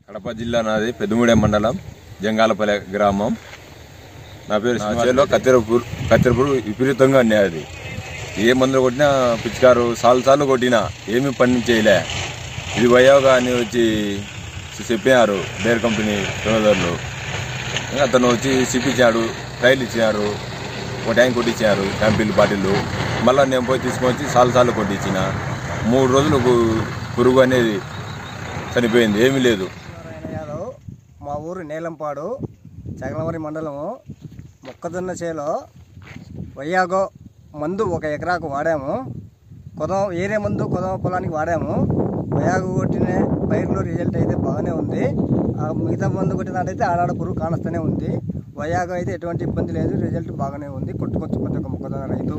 కడప జిల్లా నాది పెద్దమూడెం మండలం జంగాలపల్లె గ్రామం నా పేరు చేలో కత్తెరపూర్ కత్తెరపూర్ విపరీతంగా ఉన్నాయి అది ఏ మందులు కొట్టినా పిచ్చికారు సార్లు సార్లు కొట్టినా ఏమీ పని చేయలే ఇది వయోగా అని వచ్చి చెప్పినారు బేర్ కంపెనీ సోదరులు ఇంకా అతను వచ్చి సిప్పించాడు ట్రైల్ ఇచ్చినారు ఒక ట్యాంక్ కొట్టించారు క్యాంపిల్ బాటిల్ మళ్ళీ నేను పోయి తీసుకొచ్చి సార్లు సార్లు కొట్టించిన మూడు రోజులు పు- పురుగు అనేది చనిపోయింది ఏమీ లేదు నారాయణ యాదవ్ మా ఊరు నీలంపాడు చగలమరి మండలము మొక్కజొన్న చేలో వయ్యాగో మందు ఒక ఎకరాకు వాడాము కొదమ ఏరే మందు కొదమ పొలానికి వాడాము వయాగు కొట్టిన పైరులో రిజల్ట్ అయితే బాగానే ఉంది ఆ మిగతా మందు కొట్టినట్టయితే ఆడాడ పురుగు కానస్తూనే ఉంది వయాగో అయితే ఎటువంటి ఇబ్బంది లేదు రిజల్ట్ బాగానే ఉంది కొట్టుకొచ్చు ప్రతి ఒక్క మొక్కజొన్న రైతు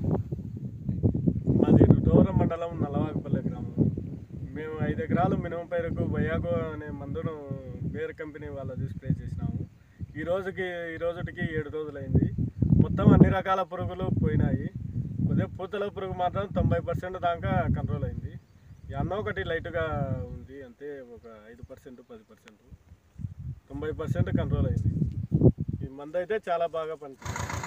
మాది రుటోర మండలం నల్లవాకపల్లి గ్రామం మేము ఐదు ఎకరాలు మినిమం పైరుకు బయాగో అనే మందును బేర్ కంపెనీ వాళ్ళది స్ప్రే చేసినాము ఈ రోజుకి ఈ రోజుకి ఏడు రోజులైంది మొత్తం అన్ని రకాల పురుగులు పోయినాయి కొద్దిగా పూతల పురుగు మాత్రం తొంభై పర్సెంట్ దాకా కంట్రోల్ అయింది ఈ అన్న ఒకటి లైట్గా ఉంది అంతే ఒక ఐదు పర్సెంట్ పది పర్సెంట్ తొంభై పర్సెంట్ కంట్రోల్ అయింది ఈ మందు అయితే చాలా బాగా పనిచేస్తుంది